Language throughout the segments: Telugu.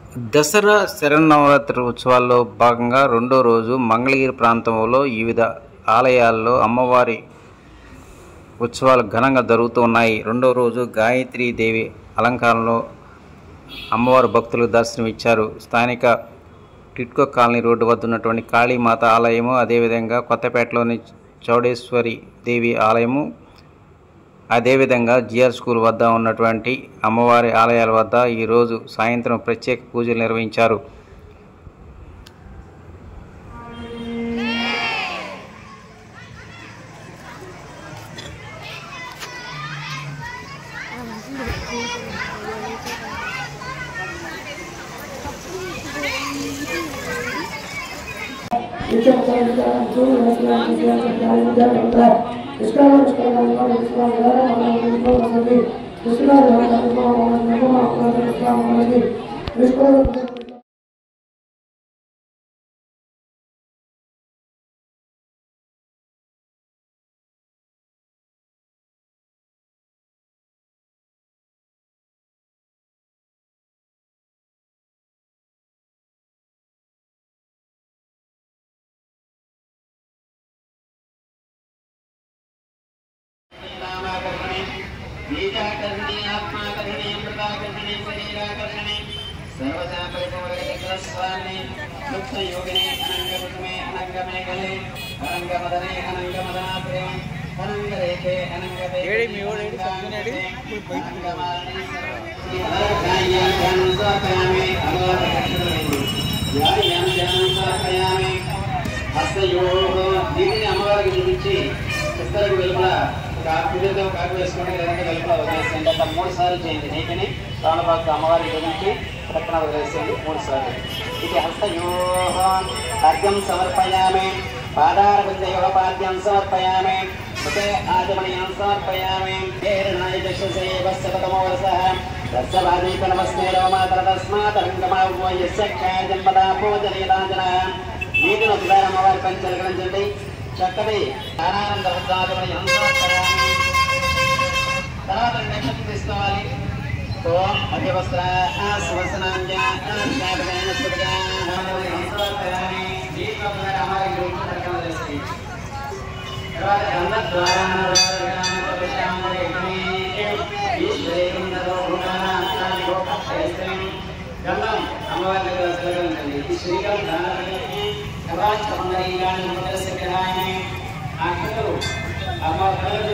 దసరా శరన్నవరాత్రి ఉత్సవాల్లో భాగంగా రెండో రోజు మంగళగిరి ప్రాంతంలో వివిధ ఆలయాల్లో అమ్మవారి ఉత్సవాలు ఘనంగా జరుగుతూ ఉన్నాయి రెండో రోజు గాయత్రీ దేవి అలంకారంలో అమ్మవారు భక్తులకు దర్శనమిచ్చారు స్థానిక టిట్కో కాలనీ రోడ్డు వద్ద ఉన్నటువంటి కాళీమాత ఆలయము అదేవిధంగా కొత్తపేటలోని చౌడేశ్వరి దేవి ఆలయము అదేవిధంగా జిఆర్ స్కూల్ వద్ద ఉన్నటువంటి అమ్మవారి ఆలయాల వద్ద ఈరోజు సాయంత్రం ప్రత్యేక పూజలు నిర్వహించారు Thank నామాకర్షణే బీజాకర్షణే ఆత్మాకర్షణే అమృతాకర్షణే శరీరాకర్షణే సర్వదా పరిపూర్ణస్వామి ముక్త యోగినే అనంగమే అనంగమేఘలే అనంగమదనే అనంగమదనాత్రే అనంగరేఖే అనంగదే ఏడి మీ వాడు ఏడి సభ్యునేడి? దీనిని అమ్మవారికి చూపించి పుస్తలకు వెలుపల ఒక పిల్లలతో కాకు వేసుకొని లేదంటే వెలుపల వదిలేసేయండి అట్లా మూడు సార్లు చేయండి నీటిని తామపాకు అమ్మవారికి చూపించి పక్కన వదిలేసేయండి మూడు సార్లు ఇది హస్తయోహ అర్ఘ్యం సమర్పయామి పాదారవిందయోపాద్యం సమర్పయామి ముఖే ఆచమనీయం సమర్పయామి హేరణాయ దక్షసే వత్సతమో వరసః తస్సవాదీప నమస్తే రోమాతర తస్మాతరంగమావో యస్య ఖ్యాజన్మదా భోజనేదాజన నీటిని ఒకసారి అమ్మవారి పని చెలకరించండి చక్కటి ఆనంద ఉద్దాగమనీయం సమర్పయామి తర్వాత నెక్స్ట్ తీసుకోవాలి ఓం అధివస్త్ర సువసనాంజ ఆశ్యాపకైన సుఖగా సమర్పయామి దీపం అమ్మవారి గురించి ప్రకటన చేసి తర్వాత గంధం అమ్మవారి దగ్గర వస్త్రాలు ఉంటుంది ఈ శ్రీకారం దానాలకి కవాచ మంగళీయాన్ని ముద్రస్య గ్రహాన్ని ఆ కథలు అమ్మ కళలు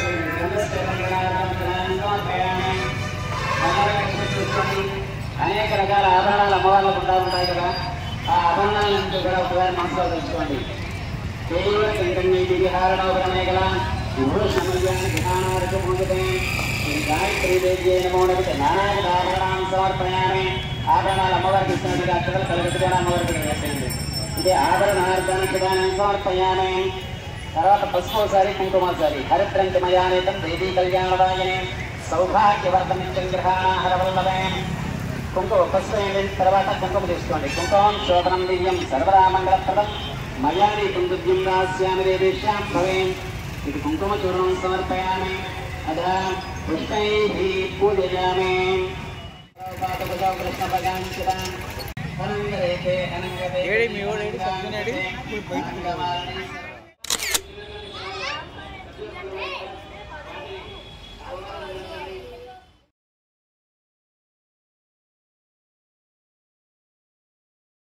అనేక రకాల ఆభరణాలు అమ్మవార్లకు ఉంటా ఉంటాయి కదా ఆ ఆభరణాల నుంచి కూడా ఒకసారి మనసులో తెలుసుకోండి కేవలం కంకణీటికి హారణోపరమేకల విభూషణమయ్యాన్ని విధానాలకు పొందుతే గాయత్రీ దేవి నమోనకి నానావిధ ఆభరణాన్ని సమర్పయామి ఆభరణాలు అమ్మవారికి ఇచ్చినట్టుగా అక్షరాలు కలగట్టుగా అమ్మవారికి వేసేయండి ఇది ఆభరణార్థానికి విధానం సమర్పయామి తర్వాత పసుపోసారి కుంకుమసారి హరిద్రంతిమయానేతం దేవీ కళ్యాణదాయనే సౌభాగ్యవర్ధనిత్యం గ్రహాణాహరవల్లభే కుంకుమ పసుపు వేయండి తర్వాత కుంకుమ తీసుకోండి కుంకుమం శోభనం దివ్యం సర్వదా మంగళప్రదం మయాని కుంకుద్యం దాస్యామి దేవేశ్యాం భవేం ఇది కుంకుమ చూర్ణం సమర్పయామి అదా పుష్పై పూజయామి కృష్ణ భగవాన్ అనంగరేఖే అనంగదే ఏడి మీ వాడు ఏడి సభ్యునేడి? అనంగమాలిని